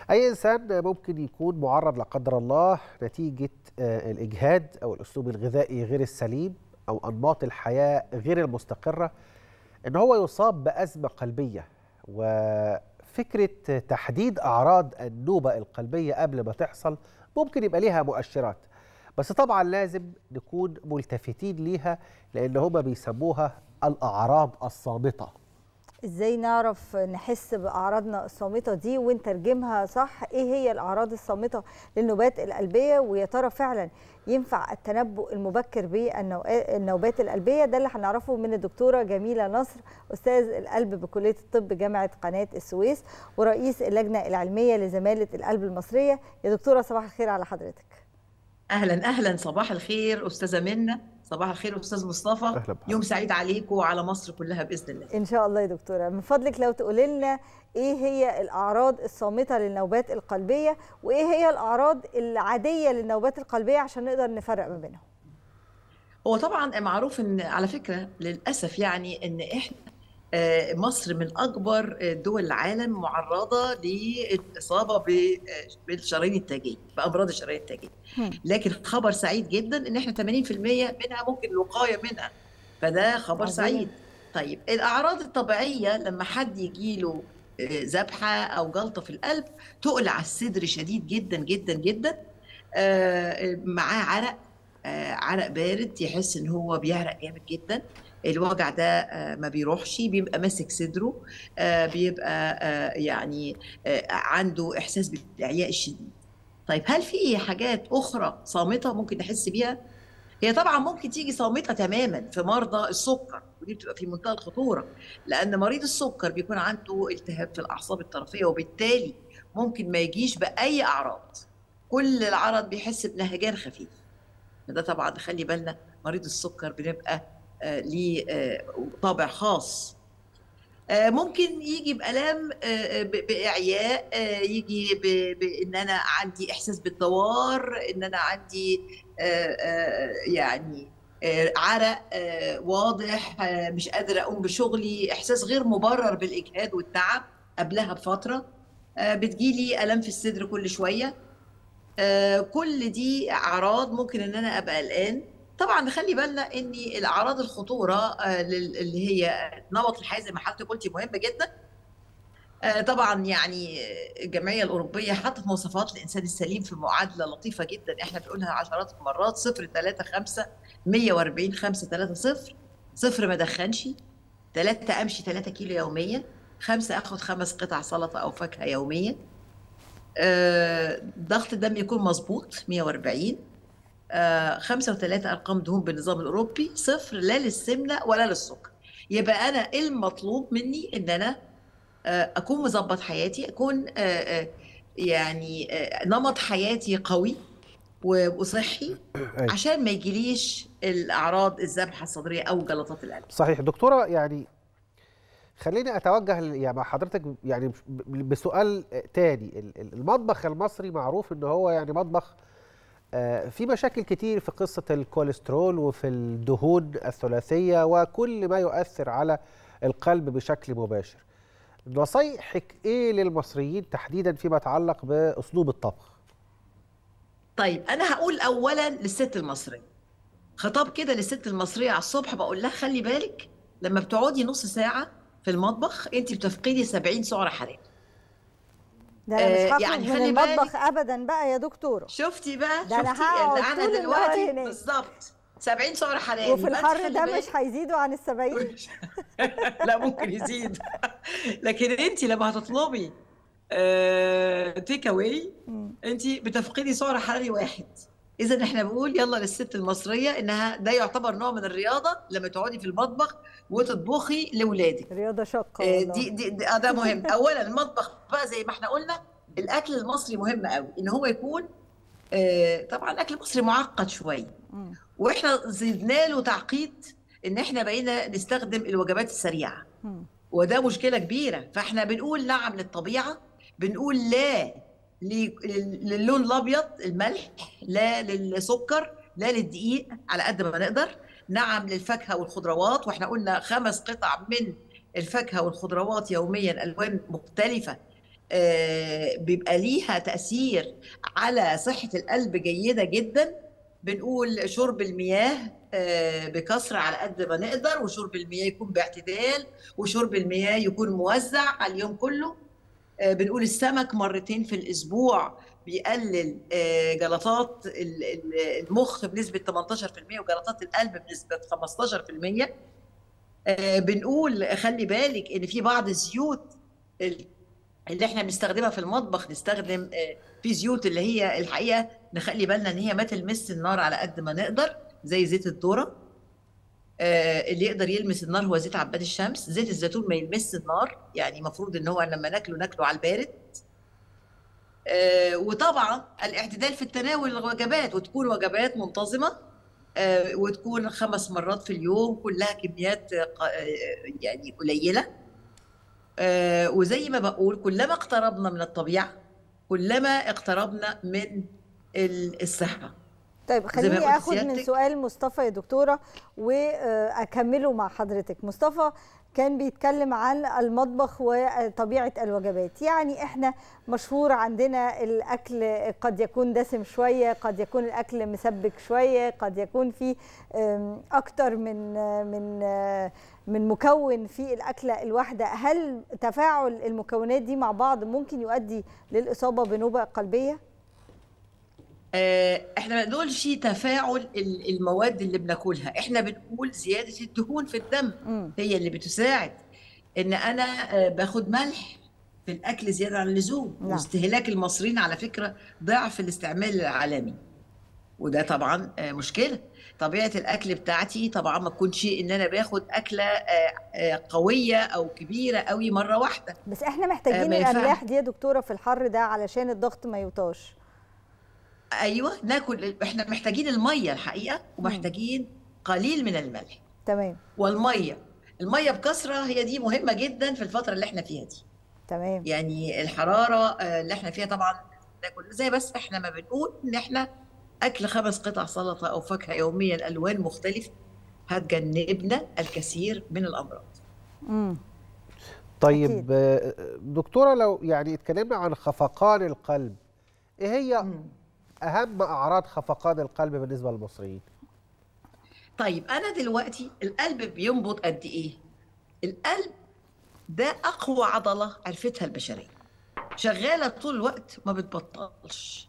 اي انسان ممكن يكون معرض لا قدر الله نتيجه الاجهاد او الاسلوب الغذائي غير السليم او انماط الحياه غير المستقره ان هو يصاب بازمه قلبيه وفكره تحديد اعراض النوبه القلبيه قبل ما تحصل ممكن يبقى ليها مؤشرات بس طبعا لازم نكون ملتفتين ليها لان هما بيسموها الاعراض الصامته ازاي نعرف نحس باعراضنا الصامته دي ونترجمها صح ايه هي الاعراض الصامته للنوبات القلبيه ويا ترى فعلا ينفع التنبؤ المبكر بالنوبات القلبيه ده اللي هنعرفه من الدكتوره جميله نصر استاذ القلب بكليه الطب جامعه قناه السويس ورئيس اللجنه العلميه لزماله القلب المصريه يا دكتوره صباح الخير على حضرتك اهلا اهلا صباح الخير استاذه منى صباح الخير استاذ مصطفى أهلا يوم سعيد عليكم وعلى مصر كلها باذن الله ان شاء الله يا دكتوره من فضلك لو تقولي لنا ايه هي الاعراض الصامته للنوبات القلبيه وايه هي الاعراض العاديه للنوبات القلبيه عشان نقدر نفرق ما بينهم هو طبعا معروف ان على فكره للاسف يعني ان احنا مصر من اكبر دول العالم معرضه للاصابه بالشرايين التاجيه بامراض الشرايين التاجيه لكن خبر سعيد جدا ان احنا 80% منها ممكن الوقايه منها فده خبر عظيم. سعيد طيب الاعراض الطبيعيه لما حد يجي له ذبحه او جلطه في القلب تقل على الصدر شديد جدا جدا جدا معاه عرق عرق بارد يحس ان هو بيعرق جامد جدا الوجع ده ما بيروحش بيبقى ماسك صدره بيبقى يعني عنده احساس بالاعياء الشديد طيب هل في حاجات اخرى صامته ممكن نحس بيها هي طبعا ممكن تيجي صامته تماما في مرضى السكر ودي بتبقى في منتهى الخطوره لان مريض السكر بيكون عنده التهاب في الاعصاب الطرفيه وبالتالي ممكن ما يجيش باي اعراض كل العرض بيحس بنهجان خفيف فده طبعا خلي بالنا مريض السكر بنبقى ليه طابع خاص ممكن يجي بألام بإعياء يجي بإن أنا عندي إحساس بالدوار إن أنا عندي يعني عرق واضح مش قادرة أقوم بشغلي إحساس غير مبرر بالإجهاد والتعب قبلها بفترة بتجيلي ألم في الصدر كل شوية كل دي أعراض ممكن إن أنا أبقى قلقان طبعا نخلي بالنا ان الاعراض الخطوره اللي هي نمط الحياه زي ما حضرتك قلتي مهم جدا طبعا يعني الجمعيه الاوروبيه حطت مواصفات الانسان السليم في معادله لطيفه جدا احنا بنقولها عشرات المرات 0 3 5 140 5 3 0 صفر ما دخنش ثلاثة امشي 3 كيلو يوميا خمسة اخد خمس قطع سلطه او فاكهه يوميا ضغط الدم يكون مظبوط 140 آه خمسة وثلاثة أرقام دهون بالنظام الأوروبي صفر لا للسمنة ولا للسكر يبقى أنا المطلوب مني إن أنا آه أكون مظبط حياتي أكون آه يعني نمط حياتي قوي وصحي عشان ما يجيليش الأعراض الذبحة الصدرية أو جلطات القلب صحيح دكتورة يعني خليني اتوجه يعني مع حضرتك يعني بسؤال تاني المطبخ المصري معروف ان هو يعني مطبخ في مشاكل كتير في قصة الكوليسترول وفي الدهون الثلاثية وكل ما يؤثر على القلب بشكل مباشر نصيحك ايه للمصريين تحديدا فيما يتعلق باسلوب الطبخ طيب انا هقول اولا للست المصريه خطاب كده للست المصريه على الصبح بقول لها خلي بالك لما بتقعدي نص ساعه في المطبخ انت بتفقدي 70 سعر حراري ده انا مش هخرج يعني من المطبخ ابدا بقى يا دكتوره شفتي بقى ده انا شفتي هقعد انا طول دلوقتي النهار هناك. بالظبط 70 سعر حراري وفي يبقى أنت الحر خلي ده بالك. مش هيزيدوا عن السبعين لا ممكن يزيد لكن انت لما هتطلبي تيك اواي انت بتفقدي سعر حراري واحد اذا احنا بنقول يلا للست المصريه انها ده يعتبر نوع من الرياضه لما تقعدي في المطبخ وتطبخي لاولادك رياضه شاقه آه، والله. دي دي دي- آه، ده مهم اولا المطبخ بقى زي ما احنا قلنا الاكل المصري مهم قوي ان هو يكون آه، طبعا الاكل المصري معقد شويه مم. واحنا زدنا له تعقيد ان احنا بقينا نستخدم الوجبات السريعه مم. وده مشكله كبيره فاحنا بنقول نعم للطبيعه بنقول لا ل- لل- للون الابيض الملح لا للسكر لا للدقيق على قد ما نقدر نعم للفاكهه والخضروات واحنا قلنا خمس قطع من الفاكهه والخضروات يوميا الوان مختلفه آه، بيبقى ليها تأثير على صحة القلب جيدة جدا بنقول شرب المياه آه، بكثرة على قد ما نقدر وشرب المياه يكون باعتدال وشرب المياه يكون موزع على اليوم كله آه، بنقول السمك مرتين في الأسبوع بيقلل آه، جلطات ال- ال- المخ بنسبة 18% وجلطات القلب بنسبة 15% آه، بنقول خلي بالك ان في بعض الزيوت ال- اللي احنا بنستخدمها في المطبخ نستخدم آه، في زيوت اللي هي الحقيقه نخلي بالنا ان هي ما تلمس النار على قد ما نقدر زي زيت الذره آه، اللي يقدر يلمس النار هو زيت عباد الشمس زيت الزيتون ما يلمس النار يعني المفروض ان هو لما ناكله ناكله على البارد آه، وطبعا الاعتدال في التناول الوجبات وتكون وجبات منتظمه آه، وتكون خمس مرات في اليوم كلها كميات آه، ق- آه، يعني قليله آه، وزي ما بقول كلما اقتربنا من الطبيعه كلما اقتربنا من ال- الصحه طيب ما خليني قلت اخد من سيادتك. سؤال مصطفى يا دكتوره واكمله مع حضرتك مصطفى كان بيتكلم عن المطبخ وطبيعه الوجبات يعني احنا مشهور عندنا الاكل قد يكون دسم شويه قد يكون الاكل مسبك شويه قد يكون في أم، اكتر من من من مكون في الاكله الواحده هل تفاعل المكونات دي مع بعض ممكن يؤدي للاصابه بنوبه قلبيه آه، احنا ما بنقولش تفاعل ال- المواد اللي بناكلها احنا بنقول زياده الدهون في الدم مم. هي اللي بتساعد ان انا آه، باخد ملح في الاكل زياده عن اللزوم نعم. واستهلاك المصريين على فكره ضعف الاستعمال العالمي وده طبعا آه، مشكله طبيعه الاكل بتاعتي طبعا ما تكونش ان انا باخد اكله آه، آه، قويه او كبيره قوي مره واحده بس احنا محتاجين ما ينفعش. الاملاح دي يا دكتوره في الحر ده علشان الضغط ما يوطاش ايوه ناكل احنا محتاجين الميه الحقيقه ومحتاجين قليل من الملح تمام والميه الميه بكثره هي دي مهمه جدا في الفتره اللي احنا فيها دي تمام يعني الحراره آه، اللي احنا فيها طبعا ناكل زي بس احنا ما بنقول ان احنا اكل خمس قطع سلطه او فاكهه يوميا الوان مختلفه هتجنبنا الكثير من الامراض امم طيب أكيد. آه، دكتوره لو يعني اتكلمنا عن خفقان القلب ايه هي اهم اعراض خفقان القلب بالنسبه للمصريين طيب انا دلوقتي القلب بينبض قد ايه القلب ده اقوى عضله عرفتها البشريه شغاله طول الوقت ما بتبطلش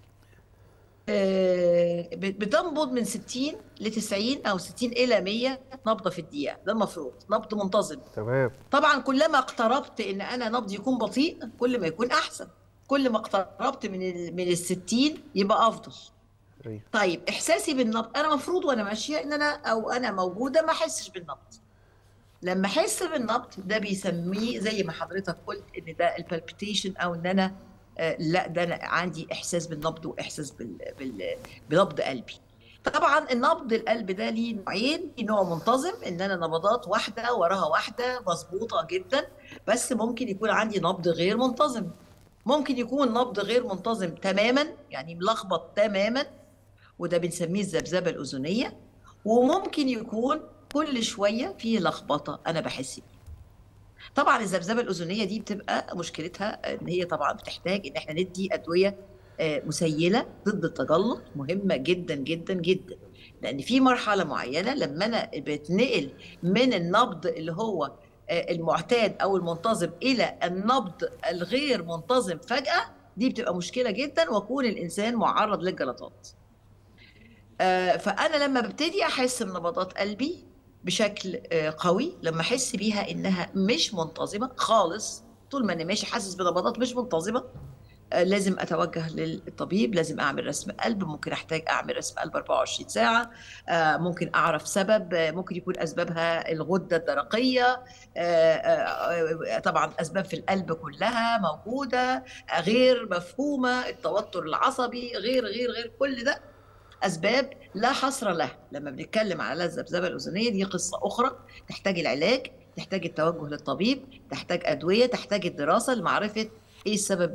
آه، بت- بتنبض من 60 ل 90 او 60 الى 100 نبضه في الدقيقه ده المفروض نبض منتظم تمام طبعا كلما اقتربت ان انا نبضي يكون بطيء كل ما يكون احسن كل ما اقتربت من ال من ال 60 يبقى افضل أيوة. طيب احساسي بالنبض انا مفروض وانا ماشيه ان انا او انا موجوده ما احسش بالنبض لما احس بالنبض ده بيسميه زي ما حضرتك قلت ان ده البالبيتيشن او ان انا آه لا ده انا عندي احساس بالنبض واحساس بال بال بنبض قلبي طبعا النبض القلب ده ليه نوعين في نوع منتظم ان انا نبضات واحده وراها واحده مظبوطه جدا بس ممكن يكون عندي نبض غير منتظم ممكن يكون نبض غير منتظم تماما يعني ملخبط تماما وده بنسميه الذبذبه الاذنيه وممكن يكون كل شويه فيه لخبطه انا بحس بيها طبعا الذبذبه الاذنيه دي بتبقى مشكلتها ان هي طبعا بتحتاج ان احنا ندي ادويه آه، مسيله ضد التجلط مهمه جدا جدا جدا لان في مرحله معينه لما انا بتنقل من النبض اللي هو آه، المعتاد او المنتظم الى النبض الغير منتظم فجاه دي بتبقى مشكله جدا ويكون الانسان معرض للجلطات آه، فانا لما ببتدي احس بنبضات قلبي بشكل آه، قوي لما احس بيها انها مش منتظمه خالص طول ما انا ماشي حاسس بنبضات مش منتظمه آه، لازم اتوجه للطبيب لازم اعمل رسم قلب ممكن احتاج اعمل رسم قلب 24 ساعه آه، ممكن اعرف سبب آه، ممكن يكون اسبابها الغده الدرقيه آه، آه، آه، طبعا اسباب في القلب كلها موجوده آه، غير مفهومه التوتر العصبي غير غير غير كل ده اسباب لا حصر لها لما بنتكلم على الذبذبه الاذنيه دي قصه اخرى تحتاج العلاج تحتاج التوجه للطبيب تحتاج ادويه تحتاج الدراسه لمعرفه ايه السبب بتاعها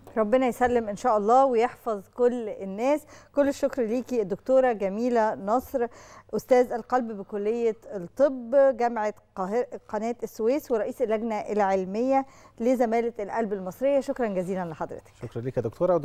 ربنا يسلم ان شاء الله ويحفظ كل الناس كل الشكر ليكي الدكتوره جميله نصر استاذ القلب بكليه الطب جامعه قناه السويس ورئيس اللجنه العلميه لزماله القلب المصريه شكرا جزيلا لحضرتك شكرا لك يا دكتوره